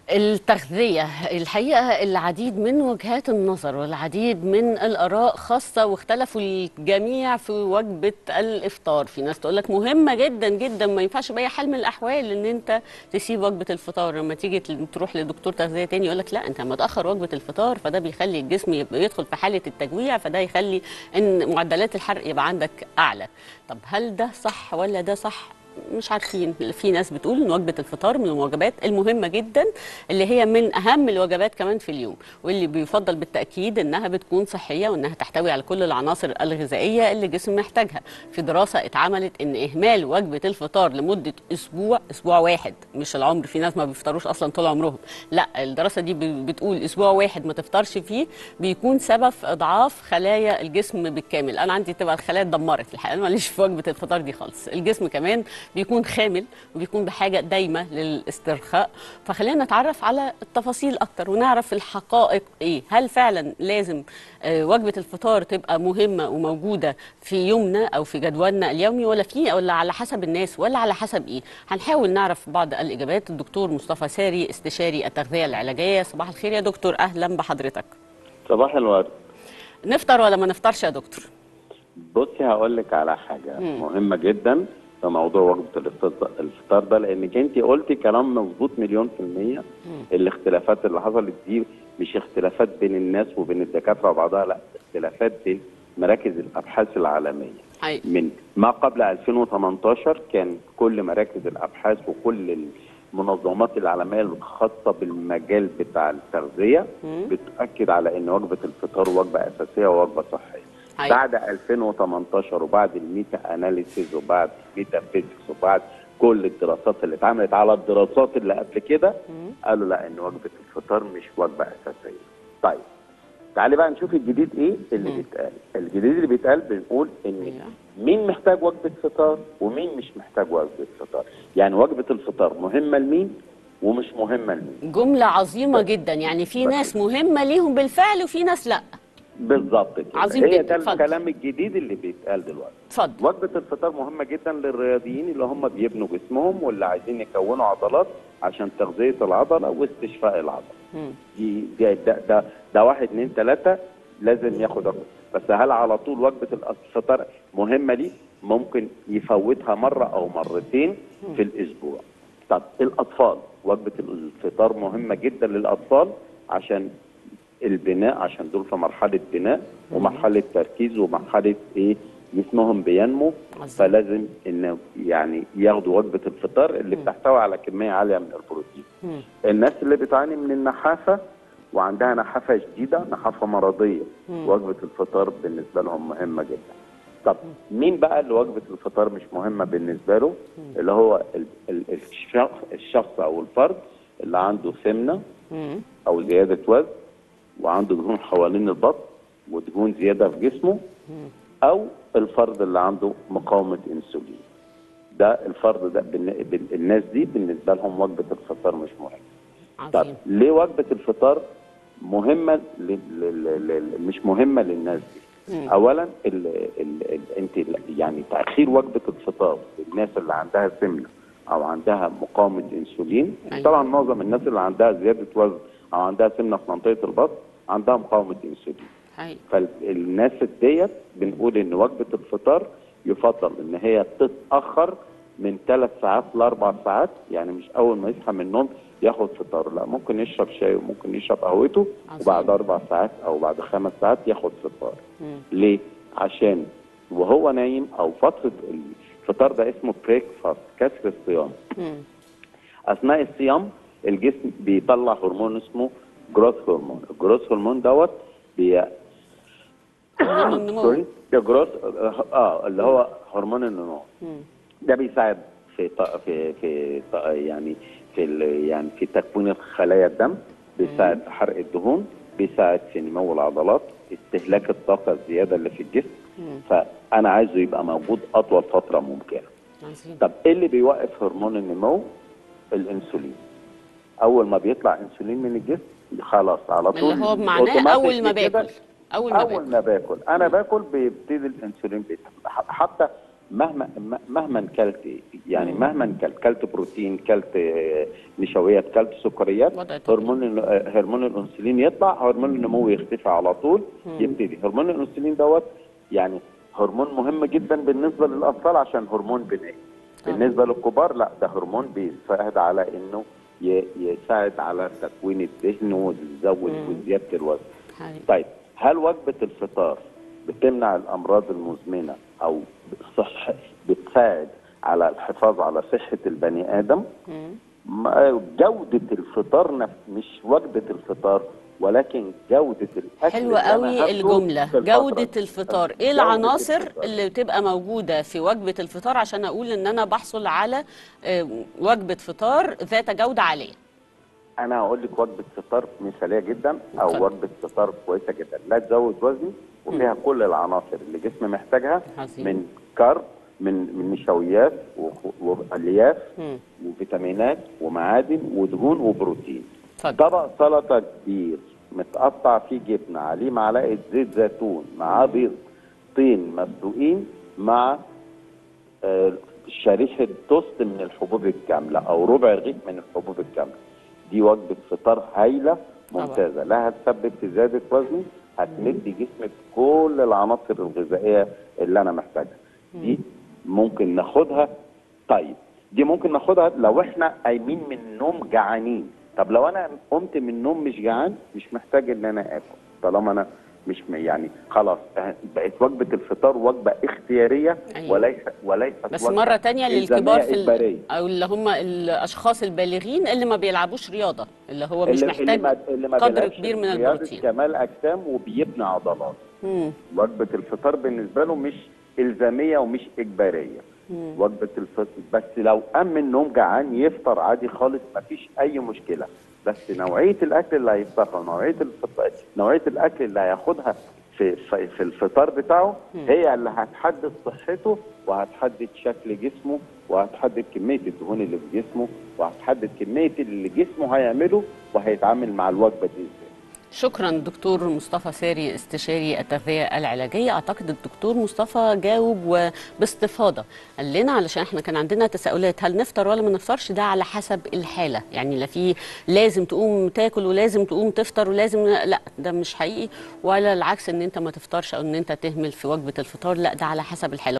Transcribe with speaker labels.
Speaker 1: التغذية الحقيقة العديد من وجهات النظر والعديد من الآراء خاصة واختلفوا الجميع في وجبة الإفطار في ناس تقول لك مهمة جدا جدا ما ينفعش بأي حال من الأحوال إن أنت تسيب وجبة الفطار لما تيجي تروح لدكتور تغذية تاني يقول لك لا أنت لما تأخر وجبة الفطار فده بيخلي الجسم يبقى يدخل في حالة التجويع فده يخلي إن معدلات الحرق يبقى عندك أعلى طب هل ده صح ولا ده صح مش عارفين في ناس بتقول ان وجبه الفطار من الوجبات المهمه جدا اللي هي من اهم الوجبات كمان في اليوم واللي بيفضل بالتاكيد انها بتكون صحيه وانها تحتوي على كل العناصر الغذائيه اللي الجسم محتاجها في دراسه اتعملت ان اهمال وجبه الفطار لمده اسبوع اسبوع واحد مش العمر في ناس ما بيفطروش اصلا طول عمرهم لا الدراسه دي بتقول اسبوع واحد ما تفطرش فيه بيكون سبب في اضعاف خلايا الجسم بالكامل انا عندي تبقى الخلايا اتدمرت الحقيقه ماليش في وجبه الفطار دي خالص الجسم كمان بيكون خامل وبيكون بحاجه دايمه للاسترخاء فخلينا نتعرف على التفاصيل اكتر ونعرف الحقائق ايه هل فعلا لازم آه وجبه الفطار تبقى مهمه وموجوده في يومنا او في جدولنا اليومي ولا في ولا على حسب الناس ولا على حسب ايه هنحاول نعرف بعض الاجابات الدكتور مصطفى ساري استشاري التغذيه العلاجيه صباح الخير يا دكتور اهلا بحضرتك
Speaker 2: صباح الورد
Speaker 1: نفطر ولا ما نفطرش يا دكتور
Speaker 2: بصي هقول لك على حاجه مم. مهمه جدا في موضوع وجبه الفطار ده لانك انت قلتي كلام مظبوط مليون في الميه الاختلافات اللي حصلت دي مش اختلافات بين الناس وبين الدكاتره وبعضها لا اختلافات بين مراكز الابحاث العالميه
Speaker 1: أي.
Speaker 2: من ما قبل 2018 كان كل مراكز الابحاث وكل المنظمات العالميه الخاصه بالمجال بتاع التغذيه بتاكد على ان وجبه الفطار وجبه اساسيه ووجبه صحيه
Speaker 1: أي.
Speaker 2: بعد 2018 وبعد الميتا اناليسيز وبعد الميتا فيزيكس وبعد كل الدراسات اللي اتعملت على الدراسات اللي قبل كده قالوا لا ان وجبه الفطار مش وجبه اساسيه. طيب تعالي بقى نشوف الجديد ايه اللي بيتقال. الجديد اللي بيتقال بنقول ان مين محتاج وجبه فطار ومين مش محتاج وجبه فطار. يعني وجبه الفطار مهمه لمين ومش مهمه لمين.
Speaker 1: جمله عظيمه جدا يعني في ناس مهمه ليهم بالفعل وفي ناس لا.
Speaker 2: بالظبط كده
Speaker 1: عظيم
Speaker 2: هي
Speaker 1: جدا.
Speaker 2: ده
Speaker 1: اتفضل.
Speaker 2: الكلام الجديد اللي بيتقال دلوقتي
Speaker 1: اتفضل
Speaker 2: وجبه الفطار مهمه جدا للرياضيين اللي هم بيبنوا جسمهم واللي عايزين يكونوا عضلات عشان تغذيه العضله واستشفاء العضله
Speaker 1: مم.
Speaker 2: دي ده ده, ده, ده واحد اثنين ثلاثه لازم ياخد وجبه بس هل على طول وجبه الفطار مهمه ليه؟ ممكن يفوتها مره او مرتين في الاسبوع. طب الاطفال وجبه الفطار مهمه جدا للاطفال عشان البناء عشان دول في مرحله بناء ومرحله تركيز ومرحله ايه جسمهم بينمو
Speaker 1: عظيم.
Speaker 2: فلازم ان يعني ياخدوا وجبه الفطار اللي بتحتوي على كميه عاليه من البروتين.
Speaker 1: مم.
Speaker 2: الناس اللي بتعاني من النحافه وعندها نحافه شديده نحافه مرضيه
Speaker 1: مم.
Speaker 2: وجبه الفطار بالنسبه لهم مهمه جدا. طب مين بقى اللي وجبه الفطار مش مهمه بالنسبه له؟ اللي هو ال- ال- الشخص الشخص او الفرد اللي عنده سمنه
Speaker 1: مم.
Speaker 2: او زياده وزن وعنده دهون حوالين البطن ودهون زياده في جسمه او الفرد اللي عنده مقاومه انسولين ده الفرد ده بالن- بال- الناس دي بالنسبه لهم وجبه الفطار مش مهمه طب
Speaker 1: عظيم
Speaker 2: ليه وجبه الفطار مهمه ل... ل... ل... ل... مش مهمه للناس دي
Speaker 1: مم.
Speaker 2: اولا ال... ال... ال... انت يعني تاخير وجبه الفطار للناس اللي عندها سمنه او عندها مقاومه انسولين
Speaker 1: أيوة.
Speaker 2: طبعا معظم الناس اللي عندها زياده وزن او عندها سمنه في منطقه البطن عندها مقاومه انسولين
Speaker 1: حقيقي
Speaker 2: فالناس ديت بنقول ان وجبه الفطار يفضل ان هي تتاخر من ثلاث ساعات لاربع ساعات يعني مش اول ما يصحى من النوم ياخد فطار لا ممكن يشرب شاي وممكن يشرب قهوته
Speaker 1: عظيم.
Speaker 2: وبعد اربع ساعات او بعد خمس ساعات ياخد فطار
Speaker 1: مم.
Speaker 2: ليه؟ عشان وهو نايم او فتره الفطار ده اسمه بريك فاست كسر الصيام
Speaker 1: مم.
Speaker 2: اثناء الصيام الجسم بيطلع هرمون اسمه جروث هرمون الجروث هرمون دوت بي
Speaker 1: هرمون النمو.
Speaker 2: سوري الجروث اه اللي هو هرمون النمو
Speaker 1: مم.
Speaker 2: ده بيساعد في ط... في في ط... يعني في ال... يعني في تكوين خلايا الدم بيساعد في حرق الدهون بيساعد في نمو العضلات استهلاك الطاقه الزياده اللي في الجسم
Speaker 1: مم.
Speaker 2: فانا عايزه يبقى موجود اطول فتره ممكنه
Speaker 1: عظيم
Speaker 2: طب ايه اللي بيوقف هرمون النمو؟ الانسولين. اول ما بيطلع انسولين من الجسم خلاص على طول
Speaker 1: اللي هو معناه اول ما
Speaker 2: أوتوماتيك كده
Speaker 1: باكل اول ما
Speaker 2: اول
Speaker 1: باكل
Speaker 2: ما باكل انا باكل بيبتدي الانسولين بيتحط حتى مهما م- مهما كلت يعني مهما كلت كلت بروتين كلت آه، نشويات كلت سكريات
Speaker 1: وضع طبيعي.
Speaker 2: هرمون ال- آه، هرمون الانسولين يطلع هرمون النمو يختفي على طول يبتدي هرمون الانسولين دوت يعني هرمون مهم جدا بالنسبه للاطفال عشان هرمون بنائي
Speaker 1: طبعا.
Speaker 2: بالنسبه للكبار لا ده هرمون بيساعد على انه ي- يساعد على تكوين الدهن ويزود وزياده الوزن
Speaker 1: حقيقي.
Speaker 2: طيب هل وجبة الفطار بتمنع الأمراض المزمنة أو صح بتساعد على الحفاظ على صحة البني آدم؟
Speaker 1: مم.
Speaker 2: ما- جودة الفطار نف- مش وجبة الفطار ولكن جودة الأكل
Speaker 1: حلوة
Speaker 2: اللي أنا
Speaker 1: قوي
Speaker 2: هاكله
Speaker 1: الجملة
Speaker 2: في الفترة
Speaker 1: جودة
Speaker 2: دي.
Speaker 1: الفطار ايه
Speaker 2: جودة
Speaker 1: العناصر
Speaker 2: الفطار.
Speaker 1: اللي بتبقى موجودة في وجبة الفطار عشان اقول ان انا بحصل على آه، وجبة فطار ذات جودة عالية
Speaker 2: أنا هقول لك وجبة فطار مثالية جدا أو
Speaker 1: اتفضل.
Speaker 2: وجبة فطار كويسة جدا لا تزود وزني وفيها كل العناصر اللي جسمي محتاجها
Speaker 1: عظيم.
Speaker 2: من كارب من من نشويات وخ- والياف
Speaker 1: مم.
Speaker 2: وفيتامينات ومعادن ودهون وبروتين
Speaker 1: اتفضل
Speaker 2: طبق سلطه كبير متقطع فيه جبنه عليه معلقه زيت زيتون معاه بيض طين مسلوقين مع آه، شريحه توست من الحبوب الكامله او ربع رغيف من الحبوب الكامله دي وجبه فطار هايله ممتازه لا هتسبب في زياده وزني هتمد جسمك كل العناصر الغذائيه اللي انا محتاجها دي ممكن ناخدها طيب دي ممكن ناخدها لو احنا قايمين من النوم جعانين طب لو انا قمت من النوم مش جعان مش محتاج ان انا اكل طالما انا مش م- يعني خلاص اه، بقت وجبه الفطار وجبه اختياريه
Speaker 1: أيوة.
Speaker 2: وليس وليست
Speaker 1: بس
Speaker 2: وجبة
Speaker 1: مرة تانية
Speaker 2: إلزامية
Speaker 1: للكبار في
Speaker 2: إجبارية.
Speaker 1: ال... او اللي هم الاشخاص البالغين اللي ما بيلعبوش رياضة اللي هو مش
Speaker 2: اللي
Speaker 1: محتاج
Speaker 2: ما اللي ما
Speaker 1: قدر
Speaker 2: بيلعبش
Speaker 1: كبير من
Speaker 2: رياضة
Speaker 1: البروتين
Speaker 2: كمال اجسام وبيبني عضلات
Speaker 1: مم.
Speaker 2: وجبه الفطار بالنسبه له مش الزاميه ومش اجباريه وجبه الفطر بس لو قام من النوم جعان يفطر عادي خالص مفيش اي مشكله بس نوعيه الاكل اللي هيفطرها ونوعيه الفطار نوعيه الاكل اللي هياخدها في في في الفطار بتاعه هي اللي هتحدد صحته وهتحدد شكل جسمه وهتحدد كميه الدهون اللي في جسمه وهتحدد كميه اللي جسمه هيعمله وهيتعامل مع الوجبه دي ازاي
Speaker 1: شكرا دكتور مصطفى ساري استشاري التغذية العلاجية أعتقد الدكتور مصطفى جاوب وباستفاضة قال لنا علشان احنا كان عندنا تساؤلات هل نفطر ولا ما نفطرش ده على حسب الحالة يعني لا في لازم تقوم تاكل ولازم تقوم تفطر ولازم لا ده مش حقيقي ولا العكس ان انت ما تفطرش او ان انت تهمل في وجبة الفطار لا ده على حسب الحالة